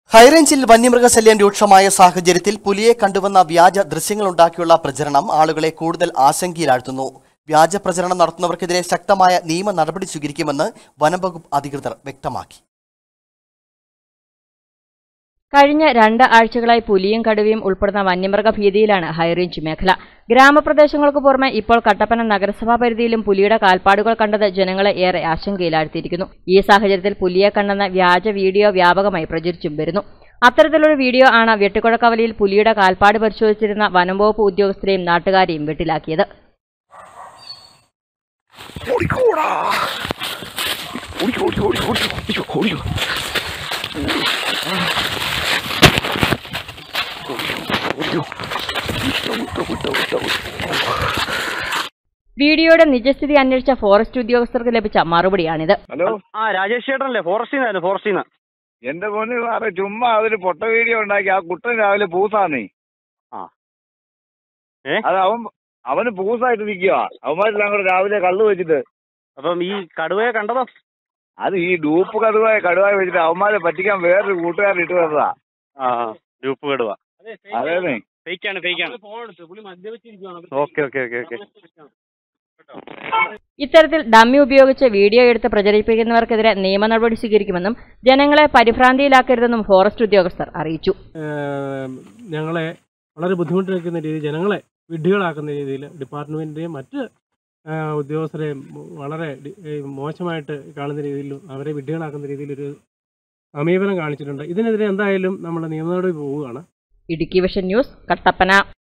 ഹൈറേഞ്ചിൽ വന്യമൃഗശല്യം രൂക്ഷമായ സാഹചര്യത്തിൽ പുലിയെ കണ്ടുവന്ന വ്യാജ ദൃശ്യങ്ങളുണ്ടാക്കിയുള്ള പ്രചരണം ആളുകളെ കൂടുതൽ ആശങ്കയിലാഴ്ത്തുന്നു വ്യാജ പ്രചരണം നടത്തുന്നവർക്കെതിരെ ശക്തമായ നിയമ നടപടി സ്വീകരിക്കുമെന്ന് വനംവകുപ്പ് അധികൃതർ വ്യക്തമാക്കി കഴിഞ്ഞ രണ്ട് ആഴ്ചകളായി പുലിയും കടുവയും ഉൾപ്പെടുന്ന വന്യമൃഗ ഭീതിയിലാണ് ഹൈറേഞ്ച് മേഖല ഗ്രാമപ്രദേശങ്ങൾക്ക് പുറമെ ഇപ്പോൾ കട്ടപ്പന നഗരസഭാ പരിധിയിലും പുലിയുടെ കാൽപ്പാടുകൾ കണ്ടത് ജനങ്ങളെ ഏറെ ആശങ്കയിലാഴ്ത്തിയിരിക്കുന്നു ഈ സാഹചര്യത്തിൽ പുലിയെ കണ്ടെന്ന വ്യാജ വീഡിയോ വ്യാപകമായി പ്രചരിച്ചും വരുന്നു അത്തരത്തിലൊരു വീഡിയോ ആണ് വെട്ടിക്കുഴക്കവലിയിൽ പുലിയുടെ കാൽപ്പാട് പരിശോധിച്ചിരുന്ന വനംവകുപ്പ് ഉദ്യോഗസ്ഥരെയും നാട്ടുകാരെയും വെട്ടിലാക്കിയത് ഓടിക്കോടാ ഓടിക്കോ ഓടിക്കോ ഓടിക്കോ ഓടിക്കോ ഓടിക്കോ ഓടിക്കോ ഓടിക്കോ വിട്ടോ വിട്ടോ വിട്ടോ വിട്ടോ വീഡിയോയുടെ നിജസ്ഥിതി അന്വേഷിച്ച ഫോറസ്റ്റ് ഉദ്യോഗസ്ഥർക്ക് ലഭിച്ച മറുപടിയാണിത് ഹലോ ആ രാജേഷ് ചേട്ടനല്ലേ ഫോറസ്റ്റിൽ നിന്നായിരുന്നു ഫോറസ്റ്റിൽ നിന്ന് എന്റെ പൊന്ന് സാറേ ചുമ്മാ അതൊരു പൊട്ട വീഡിയോ ഉണ്ടാക്കി ആ കുട്ടൻ രാവിലെ പൂസാന്നേ ആ. ഏ? അത് അവൻ അവന് പൂസായിട്ട് നിൽക്കുക അവന്മാരെല്ലാം കൂടെ രാവിലെ കള്ളു വെച്ചിട്ട് അപ്പം ഈ കടുവയെ കണ്ടതോ അത് ഈ ഡൂപ്പ് കടുവായ കടുവായ വെച്ചിട്ട് അവന്മാരെ പറ്റിക്കാൻ വേറൊരു കൂട്ടുകാരൻ ഇട്ട് തന്നതാ ആ ഗ്രൂപ്പ് കടുവ അതേന്നേ ഫേക്കാണ് ഫേക്കാണ് ഓക്കെ ഓക്കെ ഓക്കെ ഓക്കെ ഇത്തരത്തിൽ ഡമ്മി ഉപയോഗിച്ച് വീഡിയോ എടുത്ത് പ്രചരിപ്പിക്കുന്നവർക്കെതിരെ നിയമ നടപടി സ്വീകരിക്കുമെന്നും ജനങ്ങളെ പരിഭ്രാന്തിയിലാക്കരുതെന്നും ഫോറസ്റ്റ് ഉദ്യോഗസ്ഥർ അറിയിച്ചു ഏം, ഞങ്ങളെ വളരെ ബുദ്ധിമുട്ടിലാക്കുന്ന രീതിയിൽ ജനങ്ങളെ വിഡ്ഢികളാക്കുന്ന രീതിയിൽ ഡിപ്പാർട്ട്മെൻറ്റിൻ്റെയും മറ്റ് ആ, ഉദ്യോഗസ്ഥരെയും വളരെ ഡി- ഏ, മോശമായിട്ട് കാണുന്ന രീതിയിലും അവരെ വിഡ്ഢികളാക്കുന്ന രീതിയിലൊരു സമീപനം കാണിച്ചിട്ടുണ്ട് ഇതിനെതിരെ എന്തായാലും നമ്മൾ നിയമ നടപടി പോവുകയാണ് ഇടുക്കി വിഷൻ ന്യൂസ് കട്ടപ്പന